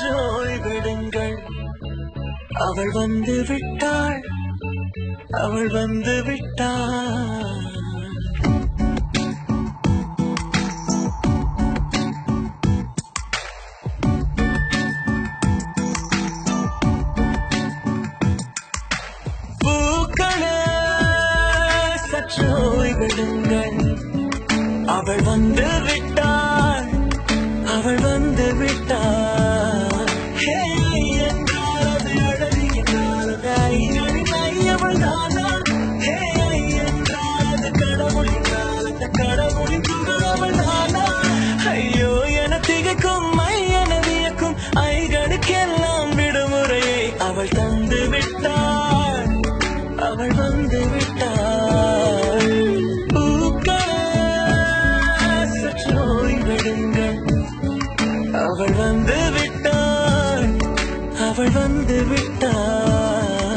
சற்று ஓய்வெடுங்கள் அவள் வந்து விட்டாள் அவள் வந்து விட்டாள் பூக்களே சற்று ஓய்வெடுங்கள் அவள் வந்து விட்டாள் அவள் வந்து விட்டாள் ஹே, என்றால் அது அழகு என்றால் அது ஐயனை அவள் தானா ஹே, என்றால் அது கடவுள் என்றால் அந்த கடவுளின் துகள் அவள் தானா ஐயோ என திகைக்கும் மையன வியக்கும் ஐகளுக்கெல்லாம் விடுமுறையை அவள் தந்து விட்டாள் அவள் வந்து விட்டாள் பூக்களே, சற்று ஓய்வெடுங்கள் அவள் வந்து விட்டாள் அவள் வந்து விட்டாள்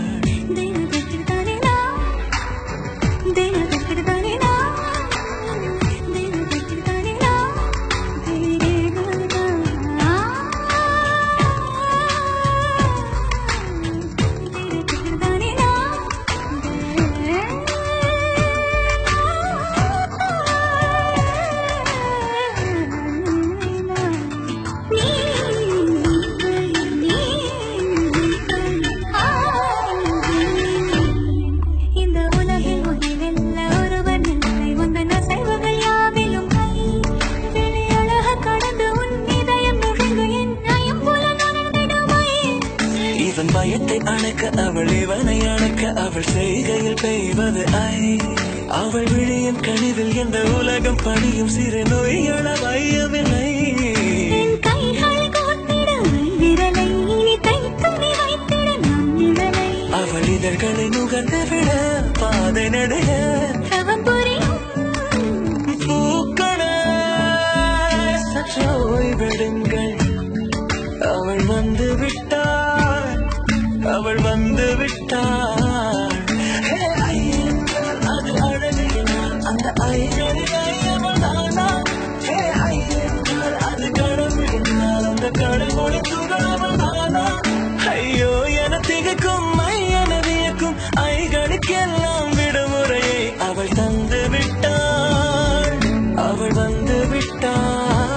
இந்த உலகில் உன்னில் ஒருவன் இல்லை உந்தன் அசைவுகள் யாவிலும் கை வெளியழக கடந்து உன் இதயம் நுழைந்து என்னையும் புல நுழைந்திடுமை இவன் பயத்தை அணைக்க அவள் இவனை அணைக்க அவள் செய்கையில் பெய்வது ஐ அவள் விழியின் கனிவில் எந்த உலகம் பணியும் சிறு நோய்கள வையவில்லை என் கைகள் கோர்த்திட விரலை இனி தைத்துணி வைத்திட நம் நிழலை அவள் இதழ்களை நுகர்ந்து விட பாதை நடுக தவம் புரியும் பூக்களே சற்று ஓய்வெடுங்கள் அவள் வந்து விட்டாள் அவள் வந்து விட்டாள் ஹே, ஐ என்றால் அது அழகு என்றால் அந்த ஐயடி ஐயவள் தானா ஹே, ஐ என்றால் அது கடவுள் என்றால் அந்த கடவுளின் துகளவள் தானா ஐயோ என திகைக்கும் மையன வியக்கும் ஐகளுக்கெல்லாம் விடுமுறையை அவள் தந்து விட்டாள் அவள் வந்து விட்டாள்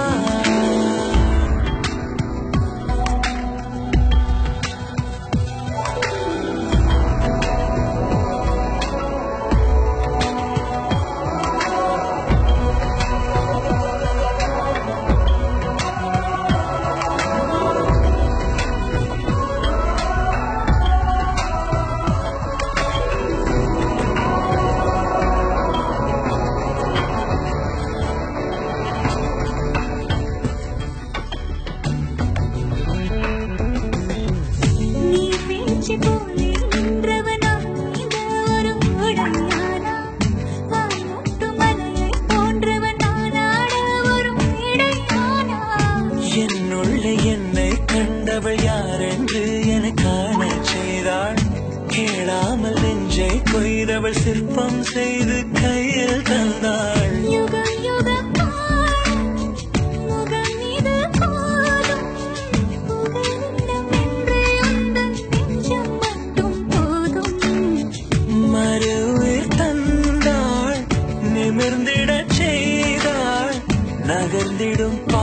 நீ பேச்சு போலே நின்றவனா இந்த ஒரு உடையானா வானொட்டு மலையை போன்றவன் நானாட ஒரு இடையானா என்னுள்ள என்னை கண்டவள் யாரென்று என காணச் செய்தாள் கேளாமல் நெஞ்சை கொய்தவள் சிற்பம் செய்து கையில் தந்தாள் யுகம் யுகத்தாய் முகம் இது போதும் புகலிடம் என்று உந்தன் நெஞ்சம் மட்டும் போதும் மறு உயிர் தந்தாள் நிமிர்ந்திடச் செய்தாள் நகர்ந்திடும்